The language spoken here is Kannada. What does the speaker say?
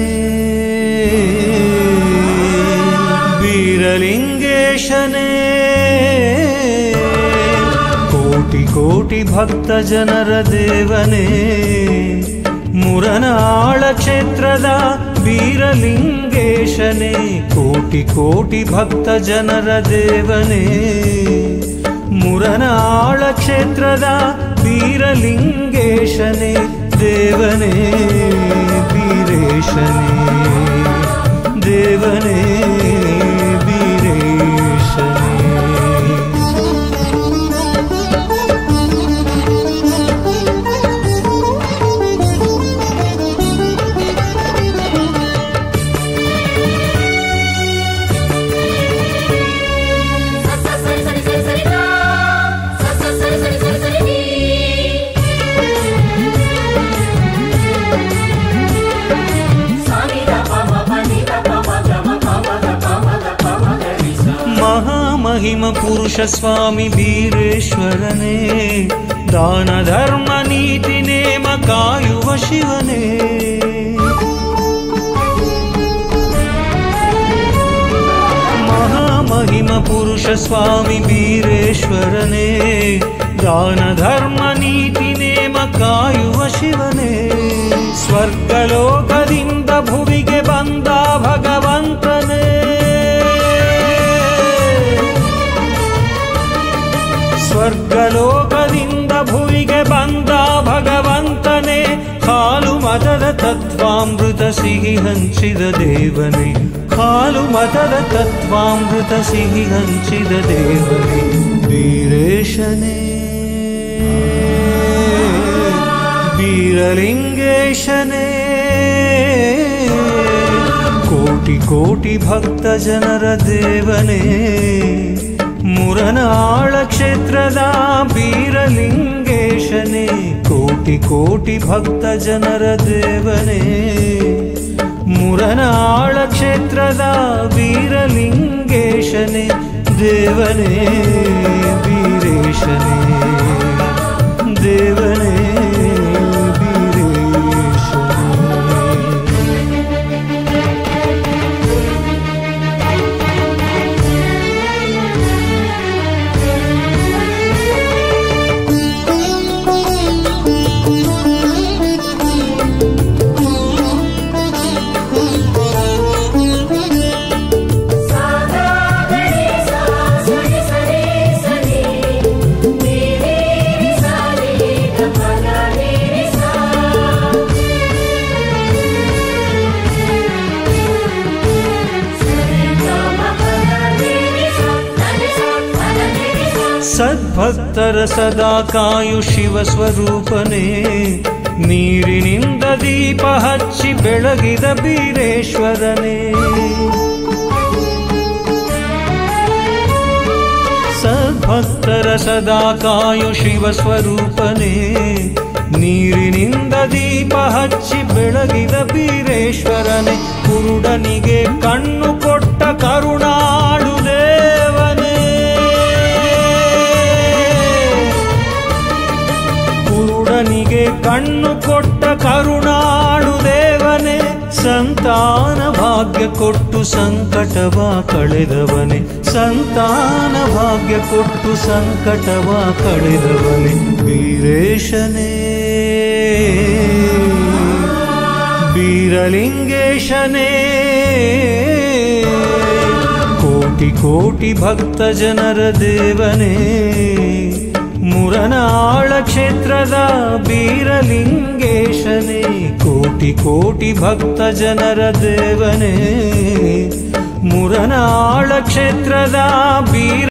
ಬೀರಲಿಂಗೇಶನೇ ಕೋಟಿ ಕೋಟಿ ಭಕ್ತ ಜನರ ದೇವನೇ ಮುರನಾಳ ಕ್ಷೇತ್ರದ ಬೀರಲಿಂಗೇಶನೇ ಕೋಟಿ ಕೋಟಿ ಭಕ್ತ ಜನರ ದೇವನೇ ಮುರನಾಳ ಕ್ಷೇತ್ರದ ಬೀರಲಿಂಗೇಶನೇ ದೇವನೇ ಬೀರೇಶನೇ ದೇವನೇ ಬೀರೇಶನೇ ಸರಿ ಸರಿ ಸರಿ ಸರಿ ಗಾ ಸರಿ ಸರಿ ಸರಿ ಸರಿ ಸರಿ ನೀ ಸಾನಿ ದ ಪ ಮ ಪ ನಿ ದ ಪ ಮ ಗ ಮ ಪ ಮ ಗ ಪ ಮ ಗ ಪ ಮ ಗ ರಿ ಸ ಮಹಾಮಹಿಮ ಪುರುಷ ಸ್ವಾಮಿ ಬೀರೇಶ್ವರನೇ ದಾನ ಧರ್ಮ ನೀತಿ ನೇಮ ಕಾಯುವ ಶಿವನೇ ಮಹಾಮಹಿಮ ಪುರುಷ ಸ್ವಾಮಿ ಬೀರೇಶ್ವರನೇ ದಾನ ಧರ್ಮ ನೀತಿ ನೇಮ ಕಾಯುವ ಶಿವನೇ ಸ್ವರ್ಗಲೋಕದಿಂದ ಭುವಿಗೆ ಬಂದ ಭಗವಂತನೇ ಸ್ವರ್ಗಲೋಕದಿಂದ ಭುವಿಗೆ ಬಂದ ಭಗವಂತನೇ ಹಾಲು ಮತದ ತತ್ವಾಮೃತ ಸಿಹಿ ಹಂಚಿದ ದೇವನೇ ಹಾಲು ಮತದ ತತ್ವಾಮೃತ ಸಿಹಿ ಹಂಚಿದ ದೇವನೇ ವೀರೇಶನೇ ಬೀರಲಿಂಗೇಶನೇ ಕೋಟಿ ಕೋಟಿ ಭಕ್ತ ಜನರ ದೇವನೇ ಮುರನಾಳ ಕ್ಷೇತ್ರದ ಬೀರಲಿಂಗೇಶನೇ ಕೋಟಿ ಕೋಟಿ ಭಕ್ತ ಜನರ ದೇವನೇ ಮುರನಾಳ ಕ್ಷೇತ್ರದ ಬೀರಲಿಂಗೇಶನೇ ದೇವನೇ ಬೀರೇಶನೇ ದೇವನೇ ಬೀರೇಶನೇ ಸಾ ಗ ಗ ರಿ ಸ ಸರಿ ಸರಿ ಸರಿ ನೀ ರಿ ರಿ ಸ ರಿ ಗ ಪ ಗ ರಿ ರಿ ಸ ಸರಿ ಗ ಮ ಪ ಗ ರಿ ರಿ ಸ ನಿ ಸ ಪ ಗ ರಿ ರಿ ಸ ಸದ್ಭಕ್ತರ ಸದಾ ಕಾಯು ಶಿವ ಸ್ವರೂಪನೇ ನೀರಿನಿಂದ ದೀಪ ಹಚ್ಚಿ ಬೆಳಗಿದ ಬೀರೇಶ್ವರನೇ ಸದ್ಭಕ್ತರ ಸದಾ ಕಾಯು ಶಿವ ಸ್ವರೂಪನೇ ನೀರಿನಿಂದ ದೀಪ ಹಚ್ಚಿ ಬೆಳಗಿದ ಬೀರೇಶ್ವರನೇ ಕುರುಡನಿಗೆ ಕಣ್ಣು ಕೊಟ್ಟ ಕರುಣಾಳು ದೇವನೇ ಕುರುಡನಿಗೆ ಕಣ್ಣು ಕೊಟ್ಟ ಕರುಣಾಳು ದೇವನೇ ಸಂತಾನ ಭಾಗ್ಯ ಕೊಟ್ಟು ಸಂಕಟವ ಕಳೆದವನೇ ಸಂತಾನ ಭಾಗ್ಯ ಕೊಟ್ಟು ಸಂಕಟವ ಕಳೆದವನೇ ವೀರೇಶನೇ ಬೀರಲಿಂಗೇಶನೇ ಕೋಟಿ ಕೋಟಿ ಭಕ್ತ ಜನರ ದೇವನೇ ಮುರನಾಳ ಕ್ಷೇತ್ರದ ಬೀರಲಿಂಗೇಶನೇ ಕೋಟಿ ಕೋಟಿ ಭಕ್ತ ಜನರ ದೇವನೇ ಮುರನಾಳ ಕ್ಷೇತ್ರದ ಬೀರ